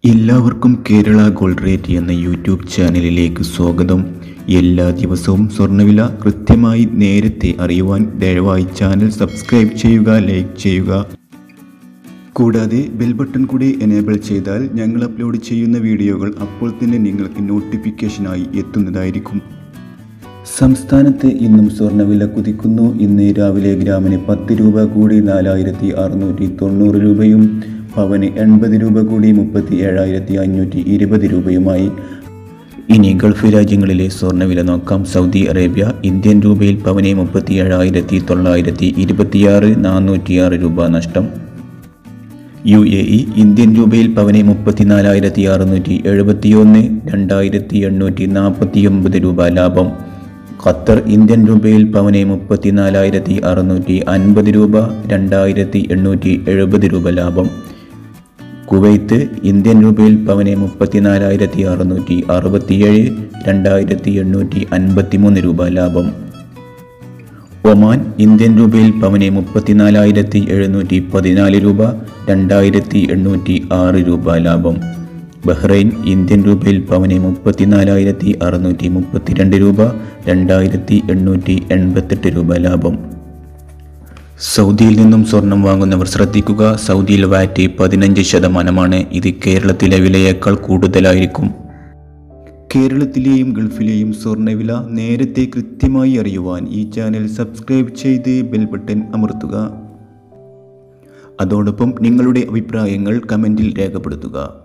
എല്ലാവർക്കും Kerala gold rate എന്ന YouTube ചാനലിലേക്ക് സ്വാഗതം എല്ലാ ദിവസവും സ്വർണ്ണവില കൃത്യമായി നേരത്തെ അറിയുവാൻ ദയവായി ചാനൽ സബ്സ്ക്രൈബ് ചെയ്യുക ലൈക്ക് ചെയ്യുക കൂടാതെ ബെൽ ബട്ടൺ കൂടി എനേബിൾ ചെയ്താൽ ഞങ്ങൾ അപ്ലോഡ് ചെയ്യുന്ന വീഡിയോകൾ അപ്പോൾ തന്നെ നിങ്ങൾക്ക് നോട്ടിഫിക്കേഷനായി എത്തുന്നതായിരിക്കും സംസ്ഥാനത്ത് ഇന്നും സ്വർണ്ണവില കുതിക്കുന്നു ഇന്ന് രാവിലെ ഗ്രാമിന് പത്ത് രൂപ കൂടി നാലായിരത്തി അറുന്നൂറ്റി തൊണ്ണൂറ് രൂപയും പവന് എൺപത് രൂപ കൂടി മുപ്പത്തി ഏഴായിരത്തി അഞ്ഞൂറ്റി ഇരുപത് രൂപയുമായി ഇനി ഗൾഫ് രാജ്യങ്ങളിലെ സ്വർണ്ണവില നോക്കാം സൗദി അറേബ്യ ഇന്ത്യൻ രൂപയിൽ പവന് മുപ്പത്തി ഏഴായിരത്തി തൊള്ളായിരത്തി ഇരുപത്തിയാറ് നാനൂറ്റിയാറ് രൂപ നഷ്ടം യു എ ഇ ഇന്ത്യൻ രൂപയിൽ പവന് മുപ്പത്തിനാലായിരത്തി അറുന്നൂറ്റി എഴുപത്തിയൊന്ന് രണ്ടായിരത്തി എണ്ണൂറ്റി നാൽപ്പത്തി ഒമ്പത് രൂപ ലാഭം ഖത്തർ ഇന്ത്യൻ രൂപയിൽ പവന് മുപ്പത്തിനാലായിരത്തി അറുന്നൂറ്റി അൻപത് രൂപ രണ്ടായിരത്തി എണ്ണൂറ്റി എഴുപത് രൂപ ലാഭം കുവൈത്ത് ഇന്ത്യൻ രൂപയിൽ പവന് മുപ്പത്തിനാലായിരത്തി അറുന്നൂറ്റി അറുപത്തിയേഴ് രണ്ടായിരത്തി എണ്ണൂറ്റി അൻപത്തിമൂന്ന് രൂപ ലാഭം ഒമാൻ ഇന്ത്യൻ രൂപയിൽ പവന് മുപ്പത്തിനാലായിരത്തി എഴുന്നൂറ്റി പതിനാല് രൂപ രണ്ടായിരത്തി എണ്ണൂറ്റി ആറ് രൂപ ലാഭം ബഹ്റൈൻ ഇന്ത്യൻ രൂപയിൽ പവന് മുപ്പത്തിനാലായിരത്തി അറുന്നൂറ്റി മുപ്പത്തിരണ്ട് രൂപ രണ്ടായിരത്തി എണ്ണൂറ്റി എൺപത്തെട്ട് രൂപ ലാഭം സൗദിയിൽ നിന്നും സ്വർണം വാങ്ങുന്നവർ ശ്രദ്ധിക്കുക സൗദിയിൽ വാറ്റ് പതിനഞ്ച് ശതമാനമാണ് ഇത് കേരളത്തിലെ വിലയേക്കാൾ കൂടുതലായിരിക്കും കേരളത്തിലെയും ഗൾഫിലെയും സ്വർണ്ണവില നേരത്തെ കൃത്യമായി അറിയുവാൻ ഈ ചാനൽ സബ്സ്ക്രൈബ് ചെയ്ത് ബെൽ ബട്ടൺ അമർത്തുക അതോടൊപ്പം നിങ്ങളുടെ അഭിപ്രായങ്ങൾ കമൻറ്റിൽ രേഖപ്പെടുത്തുക